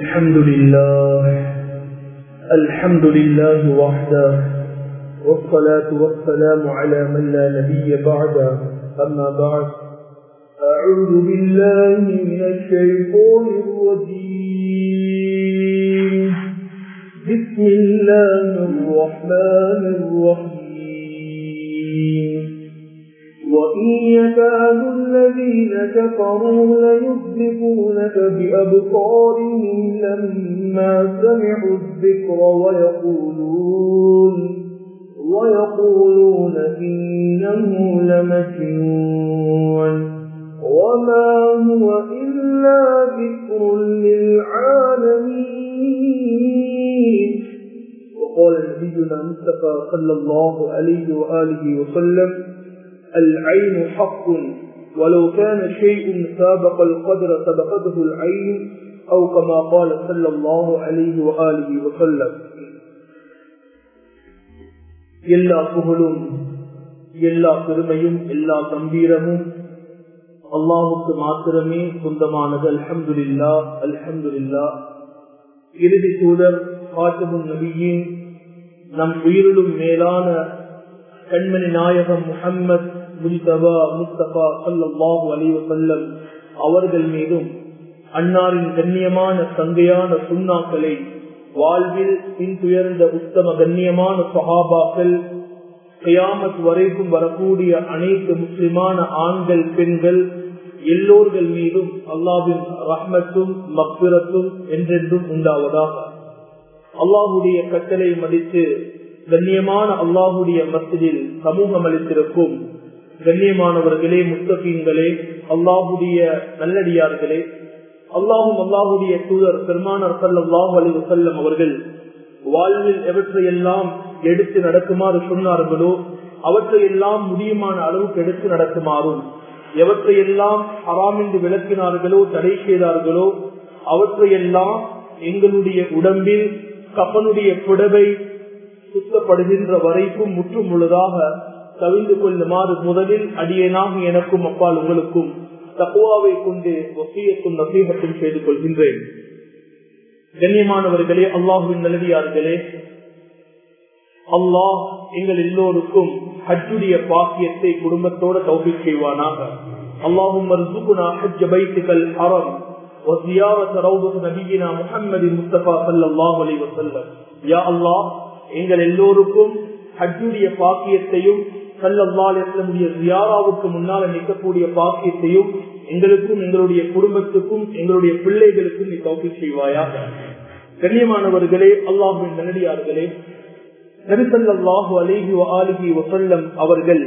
الحمد لله الحمد لله وحده والصلاة والسلام على من لا نبي بعده أما بعد أعوذ بالله من الشيطان الرجيم بسم الله الرحمن الرحيم وإن يكاد الذين كفروا ليزلقونك بأبصارهم لما سمعوا الذكر ويقولون ويقولون إنه لمجنون وما هو إلا ذكر للعالمين وقال نبينا مصطفى صلى الله عليه وآله وسلم العين حق ولو كان شيء سابق القدر سبقته العين أو كما قال صلى الله عليه وآله وسلم எல்லா புகழும் எல்லா பெருமையும் எல்லா கம்பீரமும் அல்லாவுக்கு மாத்திரமே சொந்தமானது அல்ஹம்துல்லா அல்ஹம்துல்லா இறுதி தூதர் காத்தமுன் நபியின் நம் உயிரிலும் மேலான கண்மணி நாயகம் முகம்மது முல்தபா முஸ்தபா சல்லாஹு அலிவசல்லம் அவர்கள் மீதும் அன்னாரின் கண்ணியமான சங்கையான சுண்ணாக்களை வாழ்வில் பின்துயர்ந்த உத்தம கண்ணியமான சஹாபாக்கள் கயாமத் வரைக்கும் வரக்கூடிய அனைத்து முஸ்லிமான ஆண்கள் பெண்கள் எல்லோர்கள் மீதும் அல்லாவின் ரஹ்மத்தும் மக்பிரத்தும் என்றென்றும் உண்டாவதாக அல்லாஹுடைய கட்டளை மதித்து கண்ணியமான அல்லாஹுடைய மத்தியில் சமூகம் அளித்திருக்கும் கண்ணியமானவர்களே முத்தகீன்களே அல்லாஹுடைய நல்லடியார்களே அல்லாஹும் அல்லாஹுடைய தூதர் பெருமானார் சல்லாஹு அலி வசல்லம் அவர்கள் வாழ்வில் எவற்றையெல்லாம் எடுத்து நடக்குமாறு சொன்னார்களோ அவற்றையெல்லாம் முடியுமான அளவுக்கு எடுத்து நடக்குமாறும் எவற்றையெல்லாம் ஹராமின்றி விளக்கினார்களோ தடை செய்தார்களோ அவற்றையெல்லாம் எங்களுடைய உடம்பில் கப்பனுடைய புடவை சுத்தப்படுகின்ற வரைக்கும் முற்று முழுதாக கவிழ்ந்து கொள்ளுமாறு முதலில் அடியேனாக எனக்கும் அப்பால் உங்களுக்கும் தக்குவாவை கொண்டு ஒசியத்தும் நசீகத்தும் செய்து கொள்கின்றேன் கண்ணியமானவர்களே அல்லாஹுவின் நல்லடியார்களே அல்லாஹ் எங்கள் எல்லோருக்கும் ஹஜ்ஜுடைய பாக்கியத்தை குடும்பத்தோட தௌபி செய்வானாக அல்லாஹும் وزيارة روضة نبينا محمد مصطفى صلى الله عليه وسلم يا الله எங்கள் எல்லோருக்கும் ஹஜ்ஜுடைய பாக்கியத்தையும் சல்லல்லாவுடைய ஜியாராவுக்கு முன்னால் நிற்கக்கூடிய பாக்கியத்தையும் எங்களுக்கும் எங்களுடைய குடும்பத்துக்கும் எங்களுடைய பிள்ளைகளுக்கும் நீ தௌக்கி செய்வாயாக கண்ணியமானவர்களே அல்லாஹுவின் நல்லடியார்களே நபிசல்லாஹு அலிஹி ஆலிஹி வசல்லம் அவர்கள்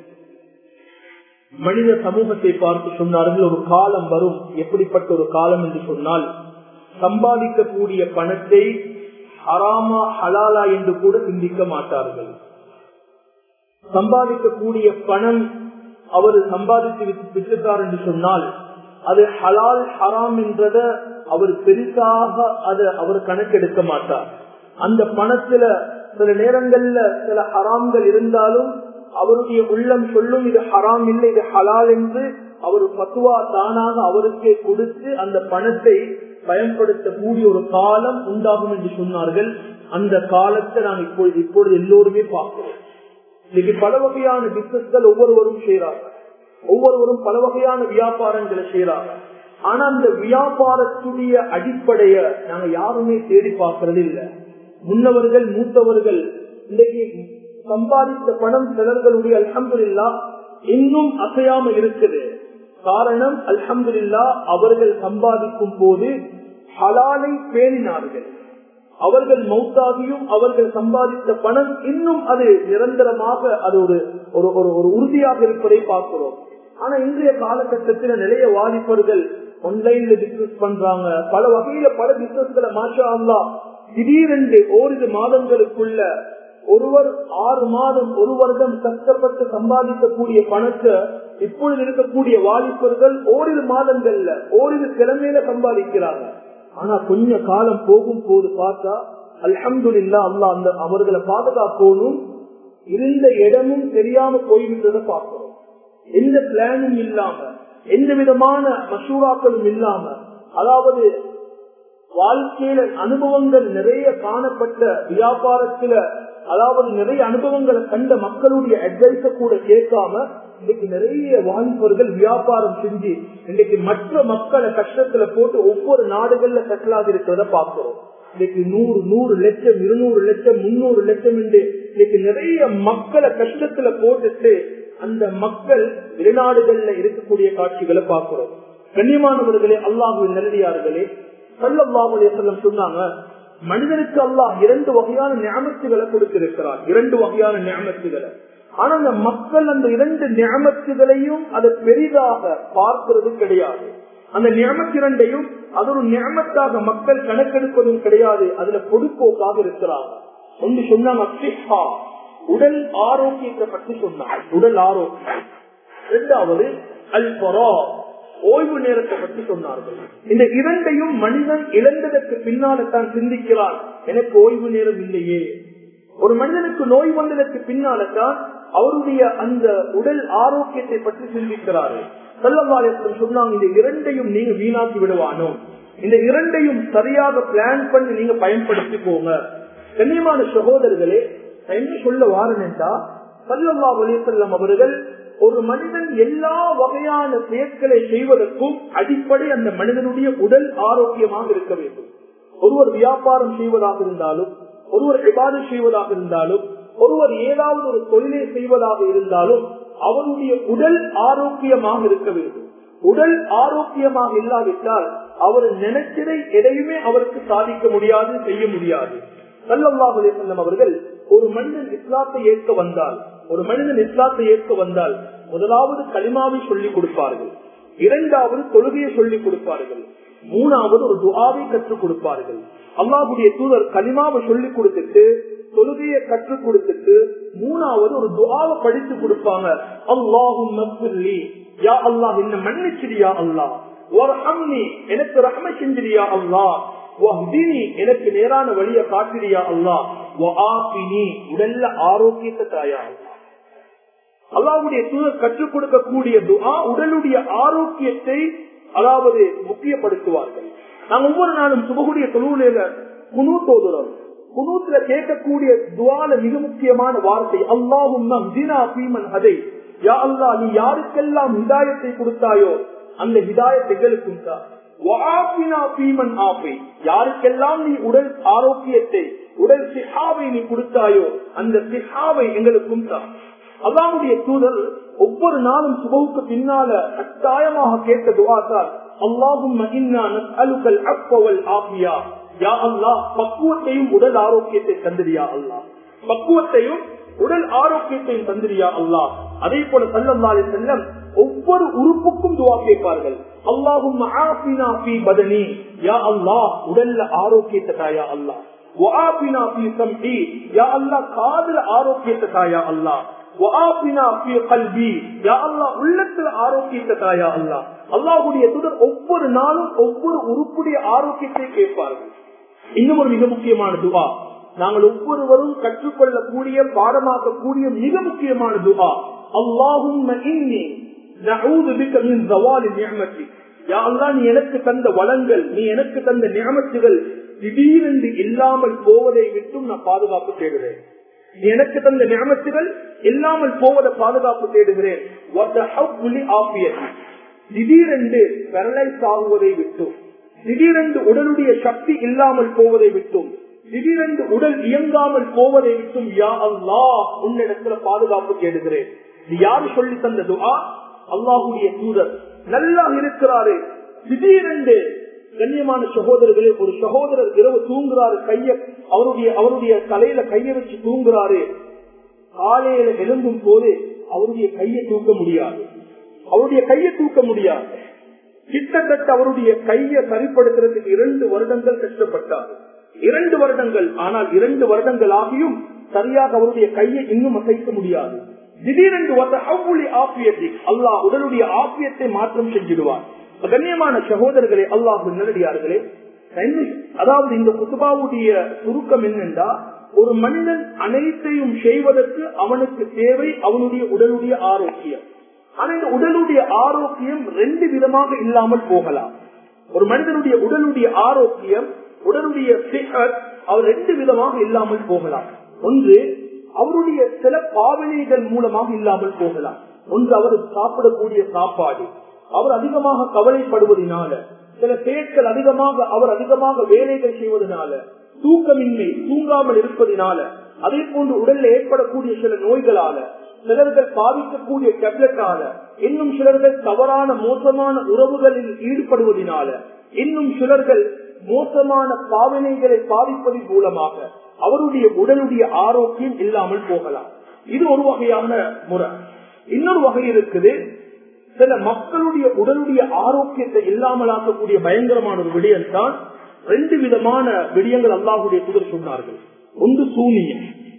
மனித சமூகத்தை பார்த்து சொன்னார்கள் ஒரு காலம் வரும் எப்படிப்பட்ட ஒரு காலம் என்று சொன்னால் சம்பாதிக்கக்கூடிய பணத்தை ஹராமா ஹலாலா என்று கூட சிந்திக்க மாட்டார்கள் சம்பாதிக்கக்கூடிய பணம் அவர் சம்பாதித்து விட்டுட்டார் என்று சொன்னால் அது ஹலால் ஹராம் என்றத அவர் பெருசாக அதை அவர் கணக்கெடுக்க மாட்டார் அந்த பணத்துல சில நேரங்கள்ல சில ஹராம்கள் இருந்தாலும் அவருடைய உள்ளம் சொல்லும் இது ஹராம் இல்லை இது ஹலால் என்று அவர் பத்துவா தானாக அவருக்கே கொடுத்து அந்த பணத்தை பயன்படுத்தக்கூடிய ஒரு காலம் உண்டாகும் என்று சொன்னார்கள் அந்த காலத்தை நான் இப்பொழுது இப்பொழுது எல்லோருமே பார்க்கிறோம் இன்னைக்கு பல வகையான பிசினஸ்கள் ஒவ்வொருவரும் செய்யறாங்க ஒவ்வொருவரும் பல வகையான வியாபாரங்களை செய்யறாங்க ஆனா அந்த வியாபாரத்துடைய அடிப்படைய நாங்க யாருமே தேடி பார்க்கறது இல்லை முன்னவர்கள் மூத்தவர்கள் இன்னைக்கு சம்பாதித்த பணம் சிலர்களுடைய அல்ஹம்துல்லா இன்னும் அசையாம இருக்குது காரணம் அல்ஹம்துல்லா அவர்கள் சம்பாதிக்கும் போது ஹலாலை பேணினார்கள் அவர்கள் மௌத்தாகியும் அவர்கள் சம்பாதித்த பணம் இன்னும் அது நிரந்தரமாக அது ஒரு ஒரு ஒரு உறுதியாக இருப்பதை பார்க்கிறோம் ஆனா இன்றைய காலகட்டத்தில் நிறைய வாலிபர்கள் ஆன்லைன்ல பிசினஸ் பண்றாங்க பல வகையில பல பிசினஸ்களை மாஷா அல்லா திடீரென்று ஓரிரு மாதங்களுக்குள்ள ஒருவர் ஆறு மாதம் ஒரு வருடம் கஷ்டப்பட்டு சம்பாதிக்கக்கூடிய பணத்தை இப்பொழுது இருக்கக்கூடிய வாலிபர்கள் ஓரிரு மாதங்கள்ல ஓரிரு கிழமையில சம்பாதிக்கிறாங்க ஆனா கொஞ்ச காலம் போகும் போது பார்த்தா அல்ஹம்து இல்லா அல்லா அந்த அவர்களை பாதுகாக்கணும் இருந்த இடமும் தெரியாம போய்விட்டதை பார்க்கிறோம் எந்த பிளானும் இல்லாம எந்த விதமான மசூராக்களும் இல்லாம அதாவது வாழ்க்கையில அனுபவங்கள் நிறைய காணப்பட்ட வியாபாரத்துல அதாவது நிறைய அனுபவங்களை கண்ட மக்களுடைய அட்வைஸ கூட கேட்காம இன்னைக்கு நிறைய வாலிபர்கள் வியாபாரம் செஞ்சு இன்னைக்கு மற்ற மக்களை கஷ்டத்துல போட்டு ஒவ்வொரு நாடுகள்ல செட்டில் ஆகி இருக்கிறத பார்க்கிறோம் இன்னைக்கு நூறு நூறு லட்சம் இருநூறு லட்சம் முன்னூறு லட்சம் என்று இன்னைக்கு நிறைய மக்களை கஷ்டத்துல போட்டுட்டு அந்த மக்கள் வெளிநாடுகள்ல இருக்கக்கூடிய காட்சிகளை பார்க்கிறோம் கண்ணியமானவர்களே அல்லாஹுவின் நல்லடியார்களே சல்லல்லாஹுலே செல்லம் சொன்னாங்க மனிதனுக்கு அல்லாஹ் இரண்டு வகையான ஞாபகத்துகளை கொடுத்திருக்கிறார் இரண்டு வகையான ஞாபகத்துகளை ஆனா அந்த மக்கள் அந்த இரண்டு ஞாபகத்துகளையும் அதை பெரிதாக பார்க்கிறது கிடையாது அந்த ஞாபகத்திரண்டையும் அது ஒரு ஞாபகத்தாக மக்கள் கணக்கெடுப்பதும் கிடையாது அதுல பொதுப்போக்காக இருக்கிறாங்க ஒன்று சொன்னாங்க உடல் ஆரோக்கியத்தை பற்றி சொன்னாங்க உடல் ஆரோக்கியம் இரண்டாவது அல்பரா ஓய்வு நேரத்தை பற்றி சொன்னார்கள் இந்த இரண்டையும் மனிதன் இழந்ததற்கு பின்னால தான் சிந்திக்கிறான் எனக்கு ஓய்வு நேரம் இல்லையே ஒரு மனிதனுக்கு நோய் வந்ததற்கு பின்னால தான் அவருடைய அந்த உடல் ஆரோக்கியத்தை பற்றி சிந்திக்கிறார்கள் செல்லவாலயத்தில் சொன்னாங்க இந்த இரண்டையும் நீங்க வீணாக்கி விடுவானோ இந்த இரண்டையும் சரியாக பிளான் பண்ணி நீங்க பயன்படுத்தி போங்க கண்ணியமான சகோதரர்களே என்ன சொல்ல வாரனென்றா சல்லல்லா வலிசல்லம் அவர்கள் ஒரு மனிதன் எல்லா வகையான செயற்களை செய்வதற்கும் அடிப்படை அந்த மனிதனுடைய உடல் ஆரோக்கியமாக இருக்க வேண்டும் ஒருவர் வியாபாரம் செய்வதாக இருந்தாலும் ஒருவர் விவாதம் செய்வதாக இருந்தாலும் ஒருவர் ஏதாவது ஒரு தொழிலை செய்வதாக இருந்தாலும் அவருடைய உடல் ஆரோக்கியமாக இருக்க வேண்டும் உடல் ஆரோக்கியமாக இல்லாவிட்டால் அவர் நினைச்சதை எதையுமே அவருக்கு சாதிக்க முடியாது செய்ய முடியாது சல்லாஹுலே செல்லம் அவர்கள் ஒரு மனிதன் இஸ்லாத்தை ஏற்க வந்தால் ஒரு மனிதன் இஸ்லாத்தை ஏற்க வந்தால் முதலாவது களிமாவை சொல்லிக் கொடுப்பார்கள் இரண்டாவது தொழுகையை சொல்லிக் கொடுப்பார்கள் மூணாவது ஒரு துவாவை கற்றுக் கொடுப்பார்கள் அல்லாஹுடைய தூதர் களிமாவை சொல்லிக் கொடுத்துட்டு தொழுகையை கற்றுக் கொடுத்துட்டு மூணாவது ஒரு துவாவை படித்து கொடுப்பாங்க அல்லாஹும் யா அல்லாஹ் என்ன மன்னிச்சிரியா அல்லாஹ் ஒரு அம்னி எனக்கு ரஹ்ம செஞ்சிரியா அல்லாஹ் எனக்கு நேரான வழிய காட்டிரியா அல்லா உடல்ல ஆரோக்கியத்தை தாயா அல்லாவுடைய தூதர் கற்றுக் கொடுக்கக்கூடிய துஆ உடலுடைய ஆரோக்கியத்தை அதாவது முக்கியப்படுத்துவார்கள் நாங்க ஒவ்வொரு நாளும் சுபகுடைய தொழுவுல குனு தோதுறோம் குனூத்துல கேட்கக்கூடிய துவால மிக முக்கியமான வார்த்தை அல்லாஹும் அதை யா அல்லா நீ யாருக்கெல்லாம் ஹிதாயத்தை கொடுத்தாயோ அந்த ஹிதாயத் எங்களுக்கும் தான் யாருக்கெல்லாம் நீ உடல் ஆரோக்கியத்தை உடல் சிஹாவை நீ கொடுத்தாயோ அந்த சிஹாவை எங்களுக்கும் தான் அல்லாவுடைய தூதர் ஒவ்வொரு நாளும் சுபவுக்கு பின்னால கட்டாயமாக கேட்ட துவாத்தால் அல்லாஹும் யா அல்லா பக்குவத்தையும் உடல் ஆரோக்கியத்தை தந்திரியா அல்லா பக்குவத்தையும் உடல் ஆரோக்கியத்தையும் தந்திரியா அல்லா அதே போல சல்லல்லாலே செல்லம் ஒவ்வொரு உறுப்புக்கும் துவா கேட்பார்கள் அல்லாஹும் பதனி யா அல்லா உடல்ல ஆரோக்கியத்தை தாயா அல்லா காதல ஆரோக்கியத்தை தாயா அல்லா உள்ளத்துல ஆரோக்கியத்தை தாயா அல்லா அல்லாஹுடைய துடர் ஒவ்வொரு நாளும் ஒவ்வொரு உறுப்புடைய ஆரோக்கியத்தை கேட்பார்கள் இன்னும் ஒரு மிக முக்கியமான துவா நாங்கள் ஒவ்வொருவரும் கற்றுக்கொள்ளக்கூடிய பாடமாக்கக்கூடிய மிக முக்கியமான துவா அல்லாஹும் நீ எனக்கு தந்த வளங்கள் நீ எனக்கு தந்த நியமத்துகள் திடீரென்று இல்லாமல் போவதை விட்டும் நான் பாதுகாப்பு தேடுகிறேன் நீ எனக்கு தந்த நியமத்துகள் இல்லாமல் போவதை பாதுகாப்பு தேடுகிறேன் திடீரென்று பெரலைஸ் ஆகுவதை விட்டும் திடீரென்று உடலுடைய சக்தி இல்லாமல் போவதை விட்டும் திடீரென்று உடல் இயங்காமல் போவதை விட்டும் யா அல்லா உன்னிடத்துல பாதுகாப்பு கேடுகிறேன் இது யாரு சொல்லி தந்ததுவா அல்லாஹுடைய தூதர் நல்லா இருக்கிறாரு திடீரென்று கண்ணியமான சகோதரர்களே ஒரு சகோதரர் இரவு தூங்குறாரு கைய அவருடைய அவருடைய தலையில கைய வச்சு தூங்குறாரு காலையில எழும்பும் போது அவருடைய கையை தூக்க முடியாது அவருடைய கையை தூக்க முடியாது கிட்டத்தட்ட அவருடைய கையை சரிப்படுத்துறதுக்கு இரண்டு வருடங்கள் கஷ்டப்பட்டார் இரண்டு வருடங்கள் ஆனால் இரண்டு வருடங்கள் ஆகியும் சரியாக அவருடைய கையை இன்னும் அசைக்க முடியாது திடீரென்று அல்லாஹ் உடலுடைய ஆப்பியத்தை மாற்றம் செஞ்சிடுவார் கண்ணியமான சகோதரர்களே அல்லாஹ் நல்லடியார்களே அதாவது இந்த குத்துபாவுடைய சுருக்கம் என்னென்றா ஒரு மனிதன் அனைத்தையும் செய்வதற்கு அவனுக்கு தேவை அவனுடைய உடலுடைய ஆரோக்கியம் ஆனா இந்த உடலுடைய ஆரோக்கியம் ரெண்டு விதமாக இல்லாமல் போகலாம் ஒரு மனிதனுடைய உடலுடைய ஆரோக்கியம் உடலுடைய சிஹத் அவர் ரெண்டு விதமாக இல்லாமல் போகலாம் ஒன்று அவருடைய சில பாவனைகள் மூலமாக இல்லாமல் போகலாம் ஒன்று அவர் சாப்பிடக்கூடிய சாப்பாடு அவர் அதிகமாக கவலைப்படுவதனால சில பேர்கள் அதிகமாக அவர் அதிகமாக வேலைகள் செய்வதனால தூக்கமின்மை தூங்காமல் இருப்பதனால அதே போன்று உடல்ல ஏற்படக்கூடிய சில நோய்களால சிலர்கள் பாதிக்கக்கூடிய டேப்லெட்டால இன்னும் சிலர்கள் தவறான மோசமான உறவுகளில் ஈடுபடுவதனால இன்னும் சிலர்கள் மோசமான பாவனைகளை பாதிப்பதன் மூலமாக அவருடைய உடலுடைய ஆரோக்கியம் இல்லாமல் போகலாம் இது ஒரு வகையான முறை இன்னொரு வகை இருக்குது சில மக்களுடைய உடலுடைய ஆரோக்கியத்தை இல்லாமல் ஆக்கக்கூடிய பயங்கரமான ஒரு விடயம் தான் ரெண்டு விதமான விடயங்கள் அல்லாஹுடைய புதர் சொன்னார்கள் ஒன்று சூனியம்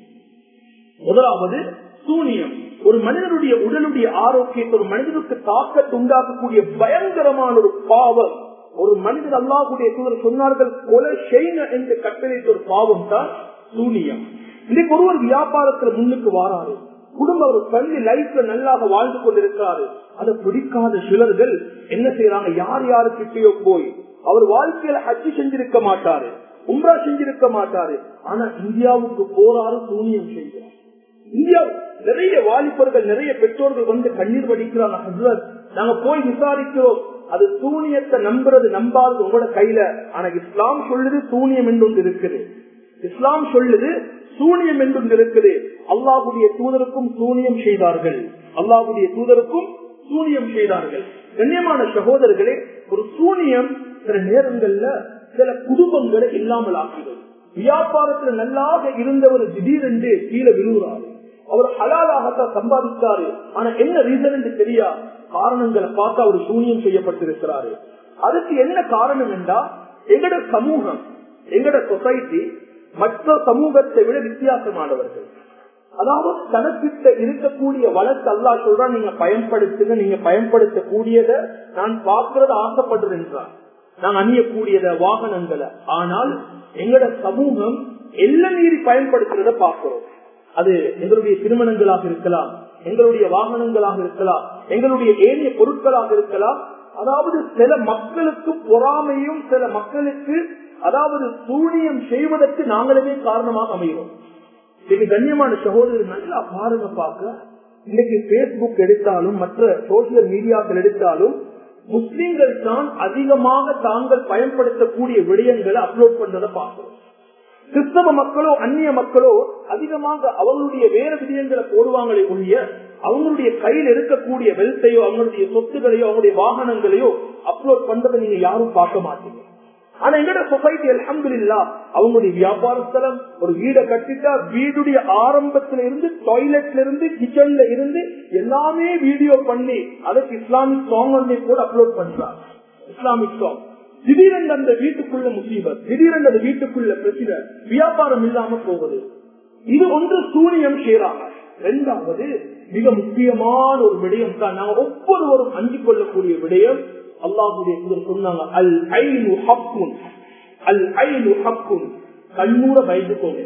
முதலாவது சூனியம் ஒரு மனிதனுடைய உடலுடைய ஆரோக்கியத்தை ஒரு மனிதனுக்கு தாக்கத்தை உண்டாக்கக்கூடிய பயங்கரமான ஒரு பாவம் ஒரு மனிதன் அல்லாஹுடைய தூதர் சொன்னார்கள் கொலை செய்ய என்று கட்டளைத்த ஒரு பாவம் தான் சூனியம் இன்னைக்கு ஒருவர் வியாபாரத்துல முன்னுக்கு வாராரு குடும்பம் ஒரு பள்ளி லைஃப்ல நல்லாக வாழ்ந்து கொண்டிருக்கிறாரு அதை பிடிக்காத சிலர்கள் என்ன செய்யறாங்க யார் யாருக்கிட்டயோ போய் அவர் வாழ்க்கையில ஹஜ்ஜி செஞ்சிருக்க மாட்டாரு உம்ரா செஞ்சிருக்க மாட்டாரு ஆனா இந்தியாவுக்கு போறாரு சூனியம் செய்கிறார் இந்தியா நிறைய வாலிபர்கள் நிறைய பெற்றோர்கள் வந்து கண்ணீர் வடிக்கிறாங்க ஹசரத் நாங்க போய் விசாரிக்கிறோம் அது சூனியத்தை நம்புறது நம்பாதது உங்களோட கையில ஆனா இஸ்லாம் சொல்லுது சூனியம் என்று ஒன்று இருக்குது இஸ்லாம் சொல்லுது சூனியம் என்று ஒன்று இருக்குது அல்லாஹுடைய தூதருக்கும் சூனியம் செய்தார்கள் அல்லாஹுடைய தூதருக்கும் சூனியம் செய்தார்கள் கண்ணியமான சகோதரர்களே ஒரு சூனியம் சில நேரங்கள்ல சில குடும்பங்களை இல்லாமல் ஆக்குகிறது வியாபாரத்துல நல்லாக இருந்தவர் திடீரென்று கீழே விழுகிறாரு அவர் ஹலாலாகத்தான் சம்பாதித்தாரு ஆனா என்ன ரீசன் என்று தெரியா காரணங்களை பார்த்து அவர் சூனியம் செய்யப்பட்டிருக்கிறாரு அதுக்கு என்ன காரணம் என்றா எங்கட சமூகம் எங்கட சொசைட்டி மற்ற சமூகத்தை விட வித்தியாசமானவர்கள் அதாவது தனக்கிட்ட இருக்கக்கூடிய வளர்ச்சி அல்லா சொல்றா நீங்க பயன்படுத்துங்க நீங்க பயன்படுத்தக்கூடியத நான் பார்க்கறது ஆசைப்படுறேன்றான் நான் அணியக்கூடியத வாகனங்களை ஆனால் எங்கட சமூகம் எல்ல மீறி பயன்படுத்துறத பார்க்கிறோம் அது எங்களுடைய திருமணங்களாக இருக்கலாம் எங்களுடைய வாகனங்களாக இருக்கலாம் எங்களுடைய ஏனைய பொருட்களாக இருக்கலாம் அதாவது சில மக்களுக்கு பொறாமையும் சில மக்களுக்கு அதாவது சூழியம் செய்வதற்கு நாங்களுமே காரணமாக அமைகிறோம் இது கண்ணியமான சகோதரர் நல்லா பாருங்க பார்க்க இன்னைக்கு பேஸ்புக் எடுத்தாலும் மற்ற சோசியல் மீடியாக்கள் எடுத்தாலும் முஸ்லிம்கள் தான் அதிகமாக தாங்கள் பயன்படுத்தக்கூடிய விடயங்களை அப்லோட் பண்றதை பார்க்கிறோம் கிறிஸ்தவ மக்களோ அந்நிய மக்களோ அதிகமாக அவங்களுடைய வேற விடயங்களை போடுவாங்களே ஒழிய அவங்களுடைய கையில் இருக்கக்கூடிய வெல்த்தையோ அவங்களுடைய சொத்துகளையோ அவங்களுடைய வாகனங்களையோ அப்லோட் பண்றதை நீங்க யாரும் பார்க்க மாட்டீங்க ஆனா எங்கட சொசைட்டி அலமது இல்லா அவங்களுடைய வியாபார ஸ்தலம் ஒரு வீடை கட்டிட்டா வீடுடைய ஆரம்பத்துல இருந்து டாய்லெட்ல இருந்து கிச்சன்ல இருந்து எல்லாமே வீடியோ பண்ணி அதுக்கு இஸ்லாமிக் சாங் ஒன்றை கூட அப்லோட் பண்றாங்க இஸ்லாமிக் சாங் திடீரென்று அந்த வீட்டுக்குள்ள முசீபத் திடீரென்று அந்த வீட்டுக்குள்ள பிரச்சனை வியாபாரம் இல்லாம போகுது இது ஒன்று சூனியம் செய்யறாங்க இரண்டாவது மிக முக்கியமான ஒரு விடயம் தான் நாங்க ஒவ்வொருவரும் அஞ்சு கொள்ளக்கூடிய விடயம் அல்லாஹுடைய சொன்னாங்க அல் ஐநு ஹக்குன் அல் ஐநு ஹக்குன் கண்ணூர பயந்துக்கோங்க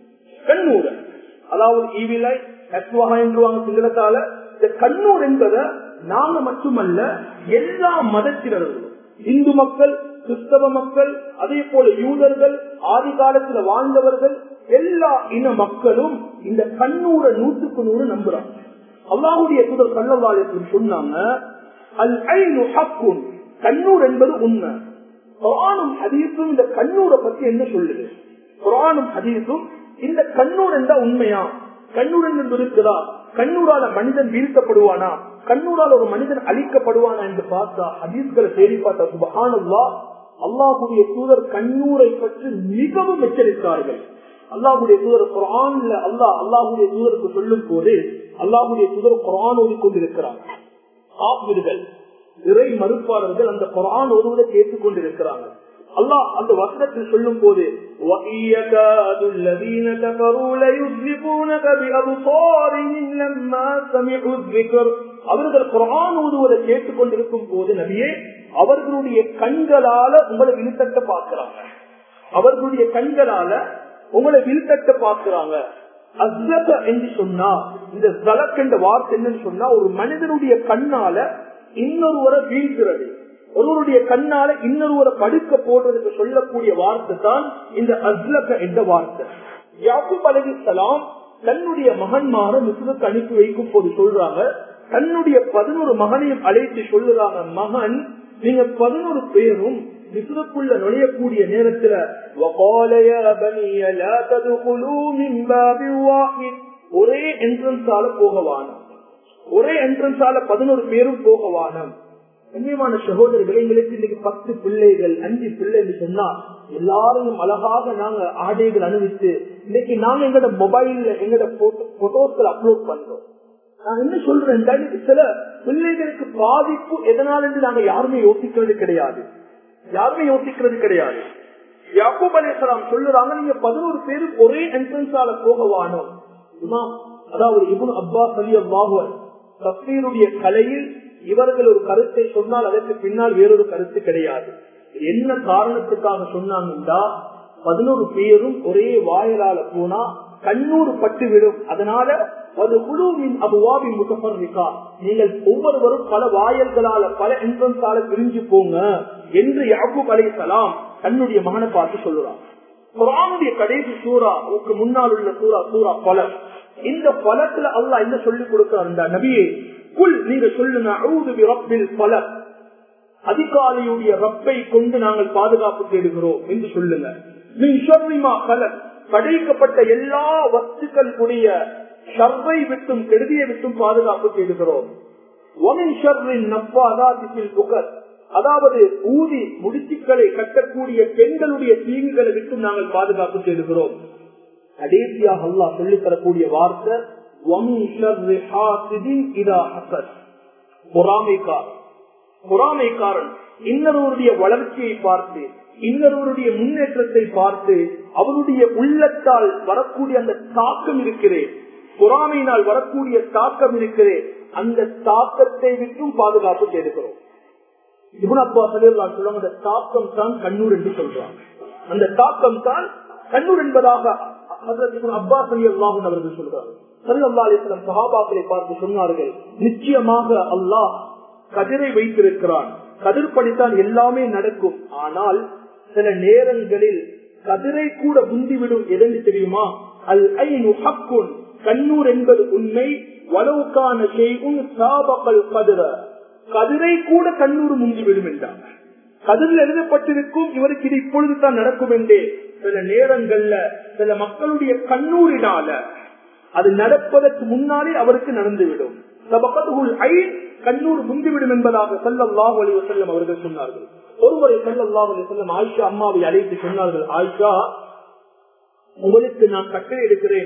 கண்ணூர அதாவது ஈவிலை அஸ்வகா என்றுவாங்க சிங்களத்தால இந்த கண்ணூர் என்பதை நாங்க மட்டுமல்ல எல்லா மதத்தினர்களும் இந்து மக்கள் கிறிஸ்தவ மக்கள் அதே போல யூதர்கள் ஆதி காலத்துல வாழ்ந்தவர்கள் எல்லா இன மக்களும் இந்த கண்ணூரை நூற்றுக்கு நூறு நம்புறாங்க அல்லாஹுடைய புதர் கண்ணவாளத்தில் சொன்னாங்க அல் ஐநு ஹக்குன் கண்ணூர் என்பது உண்மை குரானும் ஹதீஸும் இந்த கண்ணூரை பத்தி என்ன சொல்லுது குரானும் ஹதீஸும் இந்த கண்ணூர் என்றா உண்மையா கண்ணூர் என்று இருக்குதா கண்ணூரால மனிதன் வீழ்த்தப்படுவானா கண்ணூரால் ஒரு மனிதன் அழிக்கப்படுவானா என்று பார்த்தா ஹதீஸ்களை தேடி பார்த்தா சுபஹானல்லா அல்லாஹுடைய தூதர் கண்ணூரை பற்றி மிகவும் எச்சரித்தார்கள் அல்லாஹுடைய தூதர் குரான்ல அல்லாஹ் அல்லாஹுடைய தூதருக்கு சொல்லும் போது அல்லாஹுடைய தூதர் குரான் ஓதிக்கொண்டிருக்கிறார் ஆப்பிடுகள் இறை மறுப்பாளர்கள் அந்த குரான் ஓதுவதை கேட்டுக் கொண்டிருக்கிறாங்க அல்லாஹ் அந்த வசனத்தில் சொல்லும் போது அவர்கள் குரான் ஓதுவதை கேட்டுக் கொண்டிருக்கும் போது நபியே அவர்களுடைய கண்களால உங்களை விழுத்தட்ட பார்க்கிறாங்க அவர்களுடைய கண்களால உங்களை விழுத்தட்ட பார்க்கிறாங்க அஸ்லக என்று சொன்னா இந்த ஜலக் என்ற வார்த்தை என்னன்னு சொன்னா ஒரு மனிதனுடைய கண்ணால இன்னொருவரை வீழ்கிறது ஒருவருடைய கண்ணால இன்னொருவரை படுக்க போடுறதுக்கு சொல்லக்கூடிய வார்த்தை தான் இந்த அஸ்லக என்ற வார்த்தை யாக்கூப் அலகிசலாம் தன்னுடைய மகன்மார மிசுக்கு அனுப்பி வைக்கும் போது சொல்றாங்க தன்னுடைய பதினோரு மகனையும் அழைத்து சொல்லுறாங்க மகன் நீங்க பதினோரு பேரும் மிசுக்குள்ள நுழையக்கூடிய நேரத்துல ஒரே என்ட்ரன்ஸால போகவானம் ஒரே என்ட்ரன்ஸால பதினோரு பேரும் போகவானம் கண்ணியமான சகோதரர்கள் எங்களுக்கு இன்னைக்கு பத்து பிள்ளைகள் அஞ்சு பிள்ளைகள் சொன்னா எல்லாரையும் அழகாக நாங்க ஆடைகள் அணிவித்து இன்னைக்கு நாங்க எங்கட மொபைல்ல எங்கட போட்டோஸ்கள் அப்லோட் பண்றோம் நான் என்ன சொல்றேன் சில பிள்ளைகளுக்கு பாதிப்பு எதனால் என்று நாங்க யாருமே யோசிக்கிறது கிடையாது யாருமே யோசிக்கிறது கிடையாது யாக்கூப் அலேசலாம் சொல்லுறாங்க நீங்க பதினோரு பேரும் ஒரே என்ட்ரன்ஸால போகவானோம் அதாவது இவனு அப்பாஸ் அலி அல்லாஹுவன் தப்சீருடைய கலையில் இவர்கள் ஒரு கருத்தை சொன்னால் அதற்கு பின்னால் வேறொரு கருத்து கிடையாது என்ன காரணத்துக்காக சொன்னாங்கன்னா பதினோரு பேரும் ஒரே வாயிலால போனா கண்ணூறு பட்டுவிடும் அதனால ஒரு குழுவின் அபுவாபி முகப்பர்விக்கா நீங்கள் ஒவ்வொருவரும் பல வாயல்களால பல என்ட்ரன்ஸால பிரிஞ்சு போங்க என்று யாக்கூப் அலைசலாம் தன்னுடைய மகனை பார்த்து சொல்லுறான் குரானுடைய கடைசி சூறாவுக்கு முன்னால் உள்ள சூறா சூறா பலர் இந்த பலத்துல அல்லா என்ன சொல்லி கொடுக்கிறார் நபியே குல் நீங்க சொல்லுங்க பலர் அதிகாலியுடைய ரப்பை கொண்டு நாங்கள் பாதுகாப்பு தேடுகிறோம் என்று சொல்லுங்க கலர் படைக்கப்பட்ட எல்லா வஸ்துக்களுடைய ஷர்வை விட்டும் கெடுதியை விட்டும் பாதுகாப்பு தேடுகிறோம் அதாவது ஊதி முடிச்சுக்களை கட்டக்கூடிய பெண்களுடைய தீங்குகளை விட்டு நாங்கள் பாதுகாப்பு தேடுகிறோம் கடைசியாக அல்லா சொல்லித் தரக்கூடிய வார்த்தை பொறாமைக்காரன் இன்னொருவருடைய வளர்ச்சியை பார்த்து இன்னொருவருடைய முன்னேற்றத்தை பார்த்து அவருடைய உள்ளத்தால் வரக்கூடிய அந்த தாக்கம் இருக்கிறேன் பொறாமையினால் வரக்கூடிய தாக்கம் இருக்கிறேன் அந்த தாக்கத்தை விட்டும் பாதுகாப்பு தேடுகிறோம் இவனப்பா சொல்லிடலாம் சொல்லுவாங்க அந்த தாக்கம் தான் கண்ணூர் என்று சொல்றாங்க அந்த தாக்கம் தான் கண்ணூர் என்பதாக அப்பாஸ் அலி அல்லாஹன் அவர்கள் சொல்றாங்க சல்லாஸ்லம் சஹாபாக்களை பார்த்து சொன்னார்கள் நிச்சயமாக அல்லாஹ் கதிரை வைத்திருக்கிறான் கதிர் படித்தான் எல்லாமே நடக்கும் ஆனால் சில நேரங்களில் கதிரை கூட முந்திவிடும் எதென்று தெரியுமா அல் ஐநு ஹக்குன் கண்ணூர் என்பது உண்மை வளவுக்கான செய்கும் சாபக்கல் கதிர கதிரை கூட கண்ணூர் முந்திவிடும் என்றார் கதிரில் எழுதப்பட்டிருக்கும் இவருக்கு இது இப்பொழுது தான் நடக்கும் என்றே சில நேரங்கள்ல சில மக்களுடைய கண்ணூரினால அது நடப்பதற்கு முன்னாலே அவருக்கு நடந்துவிடும் கண்ணூர் முந்திவிடும் என்பதாக சல்லாஹ் அலி வசல்லம் அவர்கள் சொன்னார்கள் ஒருமுறை சல்லாஹ் அலி வசல்லம் ஆயிஷா அம்மாவை அழைத்து சொன்னார்கள் ஆயிஷா உங்களுக்கு நான் கட்டளை எடுக்கிறேன்